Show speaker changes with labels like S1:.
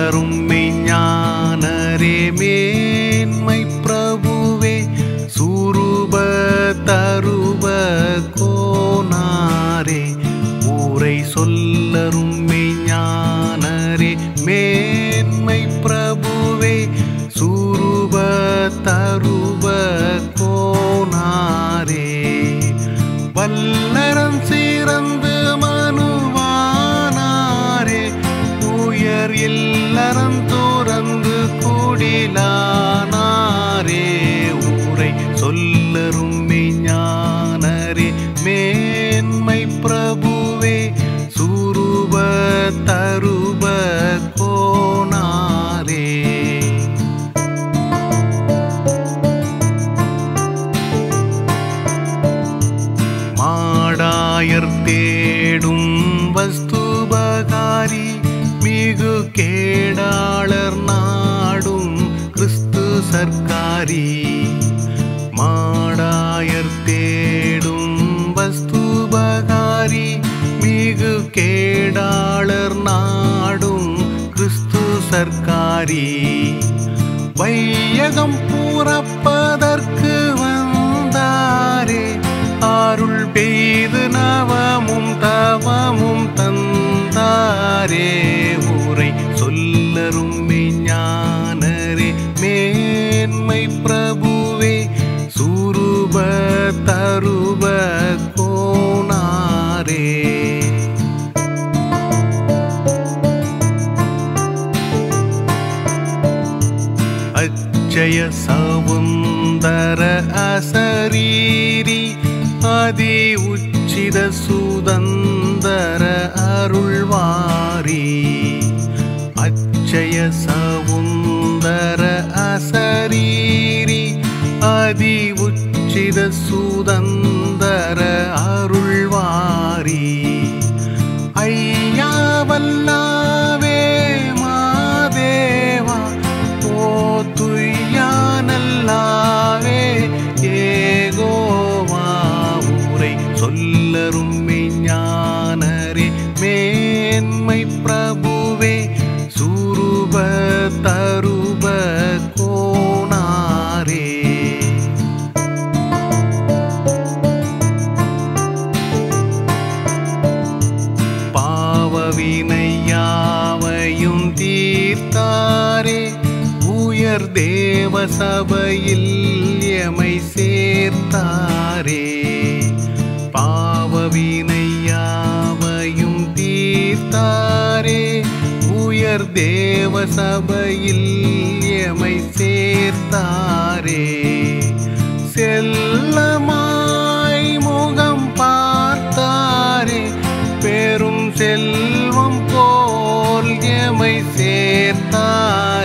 S1: சொல்லரும் மெய்ஞானரே மேன்மை பிரபுவே சுரூப தருப கோனாரே ஊரை சொல்லரும் மெய்ஞானரே மேன்மை பிரபுவே சுரூப தருப கோனாரே வல்லரம் சிறந்து மனுவானாரே உயர் இல்லறம் துறந்து குடிலானாரே ஊரை சொல்லரும் மெய்ஞானரே மேன்மை பிரபுவே சுரூப தருப கோனாரே மாடாயர் தேடும் வஸ்துபகாரி மிகு கேடாளர் நாடும் கிறிஸ்து சர்க்காரி மாடாயர் தேடும் வஸ்துபகாரி மிகு கேடாளர் நாடும் கிறிஸ்து சர்க்காரி வையகம் பூரப்பதற்கு வந்தாரே அருள் பெய்து நவமும் தவமும் தந்தாரே ஊரை சொல்லரும் மெய்ஞானரே மேன்மை பிரபுவே சுரூப தருப கோனாரே அச்சய சவுந்தர அசரீரி அதி உச்சித சுதந்தர அருள்வாரி அச்சய சவுந்தர அசரீரி அதி உச்சித சுதந்தர அருள்வாரி ஐயா வல்லாவே மாதேவா ஓ துய்யானல்லாவே ஏகோவா ஊரை சொல்லரும் மெய்ஞானரே மேன்மை பிரபுவே சுரூப தருப கோனாரே பாவவினையாவையும் தீர்த்தாரே உயர் தேவ சபையில் எமை சேர்த்தாரே பாவவினையாவையும் தீர்த்தாரே உயர் தேவ சபையில் எமை சேர்த்தாரே செல்லமாய் முகம் பார்த்தாரே பெரும் செல்வம் போல் எமை சேர்த்தாரே